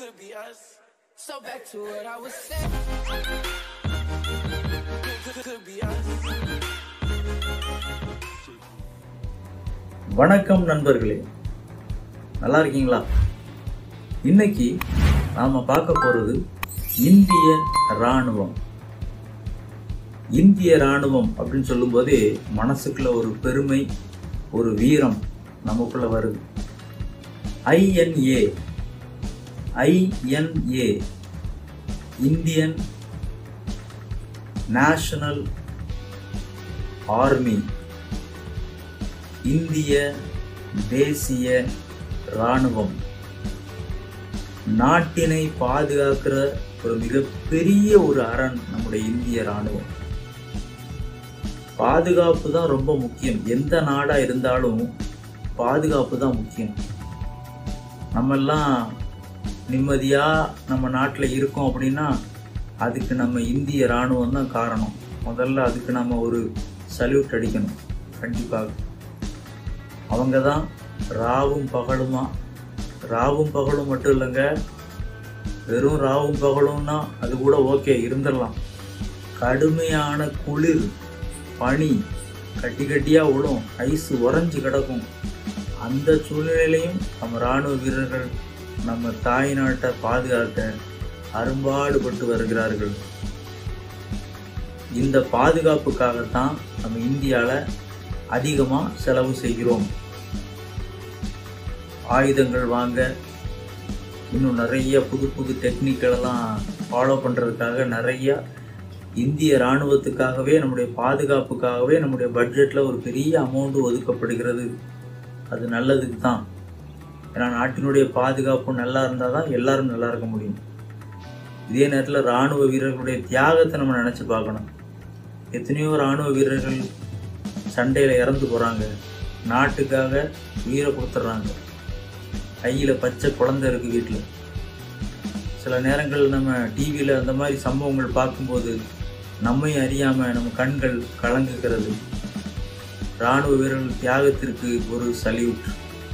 could be us. So back to what I was saying. Could, could be us. வணக்கம் நண்பர்களே நல்லா இருக்கீங்களா இன்னைக்கு நாம் பார்க்க போகிறது இந்திய இராணுவம் இந்திய இராணுவம் அப்படின்னு சொல்லும்போதே மனசுக்குள்ள ஒரு பெருமை ஒரு வீரம் நமக்குள்ள வருது INA INA Indian National Army இந்திய தேசிய இராணுவம் நாட்டினை பாதுகாக்கிற ஒரு மிகப்பெரிய ஒரு அரண் நம்முடைய இந்திய இராணுவம் பாதுகாப்பு தான் ரொம்ப முக்கியம் எந்த நாடா இருந்தாலும் பாதுகாப்பு தான் முக்கியம் நம்ம எல்லாம் நிம்மதியா நம்ம நாட்டில் இருக்கோம் அப்படின்னா அதுக்கு நம்ம இந்திய இராணுவம் தான் காரணம் முதல்ல அதுக்கு நம்ம ஒரு சல்யூட் அடிக்கணும் கண்டிப்பாக அவங்க தான் ராவும் பகலுமா ராவும் பகலும் மட்டும் இல்லைங்க வெறும் ராவும் பகலும்னா அது கூட ஓகே இருந்துடலாம் கடுமையான குளிர் பனி கட்டி கட்டியாக விழும் ஐஸ் உறைஞ்சு கிடக்கும் அந்த சூழ்நிலையிலையும் நம்ம இராணுவ வீரர்கள் நம்ம தாய் நாட்டை பாதுகாக்க அரும்பாடுபட்டு வருகிறார்கள் இந்த பாதுகாப்புக்காகத்தான் நம்ம இந்தியாவில் அதிகமாக செலவு செய்கிறோம் ஆயுதங்கள் வாங்க இன்னும் நிறைய புது புது டெக்னிக்கெல்லாம் ஃபாலோ பண்ணுறதுக்காக நிறைய இந்திய இராணுவத்துக்காகவே நம்முடைய பாதுகாப்புக்காகவே நம்முடைய பட்ஜெட்டில் ஒரு பெரிய அமௌண்ட் ஒதுக்கப்படுகிறது அது நல்லதுக்கு தான் ஏன்னா நாட்டினுடைய பாதுகாப்பு நல்லா இருந்தால் தான் எல்லாரும் நல்லா இருக்க முடியும் இதே நேரத்தில் இராணுவ வீரர்களுடைய தியாகத்தை நம்ம நினச்சி பார்க்கணும் எத்தனையோ இராணுவ வீரர்கள் சண்டையில் இறந்து போகிறாங்க நாட்டுக்காக உயிரை கொடுத்துட்றாங்க கையில் பச்சை குழந்தை இருக்குது வீட்டில் சில நேரங்கள் நம்ம டிவியில் அந்த மாதிரி சம்பவங்கள் பார்க்கும்போது நம்மை அறியாமல் நம்ம கண்கள் கலங்குகிறது இராணுவ வீரர்கள் தியாகத்திற்கு ஒரு சல்யூட்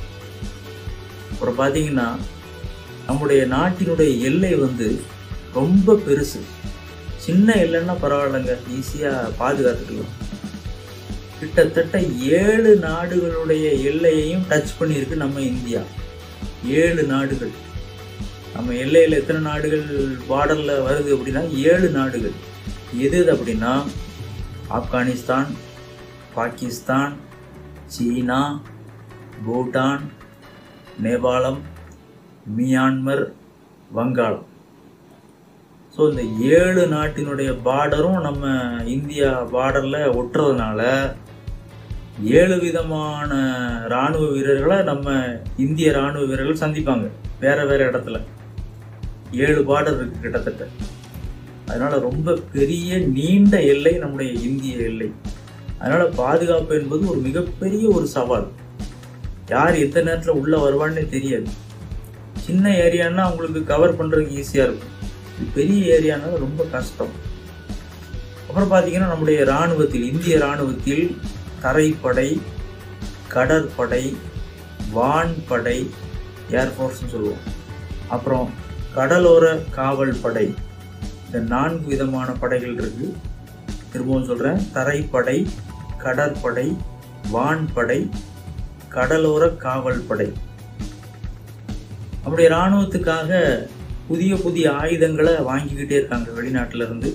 அப்புறம் பார்த்தீங்கன்னா நம்முடைய நாட்டினுடைய எல்லை வந்து ரொம்ப பெருசு சின்ன எல்லைன்னா பரவாயில்லைங்க ஈஸியாக பாதுகாத்துக்கலாம் கிட்டத்தட்ட ஏழு நாடுகளுடைய எல்லையையும் டச் பண்ணியிருக்கு நம்ம இந்தியா ஏழு நாடுகள் நம்ம எல்லையில் எத்தனை நாடுகள் பார்டரில் வருது அப்படின்னா ஏழு நாடுகள் எது எது அப்படின்னா ஆப்கானிஸ்தான் பாகிஸ்தான் சீனா பூட்டான் நேபாளம் மியான்மர் வங்காளம் ஸோ இந்த ஏழு நாட்டினுடைய பார்டரும் நம்ம இந்தியா பார்டரில் ஒட்டுறதுனால ஏழு விதமான இராணுவ வீரர்களை நம்ம இந்திய இராணுவ வீரர்கள் சந்திப்பாங்க வேற வேற இடத்துல ஏழு பார்டர் இருக்கு கிட்டத்தட்ட அதனால ரொம்ப பெரிய நீண்ட எல்லை நம்முடைய இந்திய எல்லை அதனால பாதுகாப்பு என்பது ஒரு மிகப்பெரிய ஒரு சவால் யார் எந்த நேரத்தில் உள்ள வருவான்னே தெரியாது சின்ன ஏரியான்னா உங்களுக்கு கவர் பண்ணுறதுக்கு ஈஸியாக இருக்கும் இது பெரிய ஏரியானால ரொம்ப கஷ்டம் அப்புறம் பார்த்தீங்கன்னா நம்முடைய இராணுவத்தில் இந்திய இராணுவத்தில் தரைப்படை கடற்படை வான்படை ஏர்ஃபோர்ஸ்னு சொல்லுவோம் அப்புறம் கடலோர காவல் படை இந்த நான்கு விதமான படைகள் இருக்கு திரும்பவும் சொல்கிறேன் தரைப்படை கடற்படை வான்படை கடலோர காவல் படை நம்முடைய இராணுவத்துக்காக புதிய புதிய ஆயுதங்களை வாங்கிக்கிட்டே இருக்காங்க வெளிநாட்டில இருந்து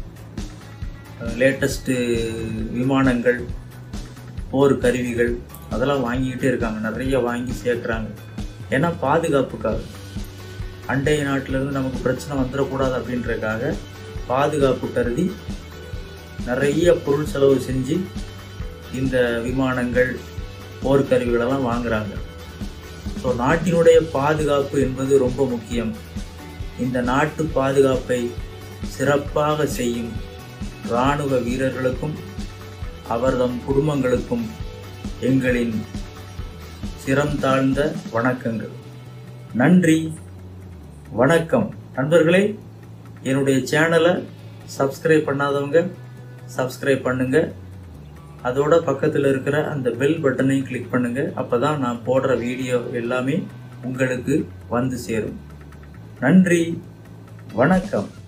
லேட்டஸ்ட்டு விமானங்கள் போர் கருவிகள் அதெல்லாம் வாங்கிக்கிட்டே இருக்காங்க நிறைய வாங்கி சேர்க்குறாங்க ஏன்னா பாதுகாப்புக்காக அண்டைய நாட்டிலேருந்து நமக்கு பிரச்சனை வந்துடக்கூடாது அப்படின்றதுக்காக பாதுகாப்பு கருதி நிறைய பொருள் செலவு செஞ்சு இந்த விமானங்கள் போர்க்கருவிகளெல்லாம் வாங்குறாங்க ஸோ நாட்டினுடைய பாதுகாப்பு என்பது ரொம்ப முக்கியம் இந்த நாட்டு பாதுகாப்பை சிறப்பாக செய்யும் இராணுவ வீரர்களுக்கும் அவர்தம் குடும்பங்களுக்கும் எங்களின் சிரம் தாழ்ந்த வணக்கங்கள் நன்றி வணக்கம் நண்பர்களே என்னுடைய சேனலை சப்ஸ்கிரைப் பண்ணாதவங்க சப்ஸ்கிரைப் பண்ணுங்க அதோட பக்கத்தில் இருக்கிற அந்த பெல் பட்டனையும் கிளிக் பண்ணுங்க அப்பதான் நான் போடுற வீடியோ எல்லாமே உங்களுக்கு வந்து சேரும் நன்றி வணக்கம்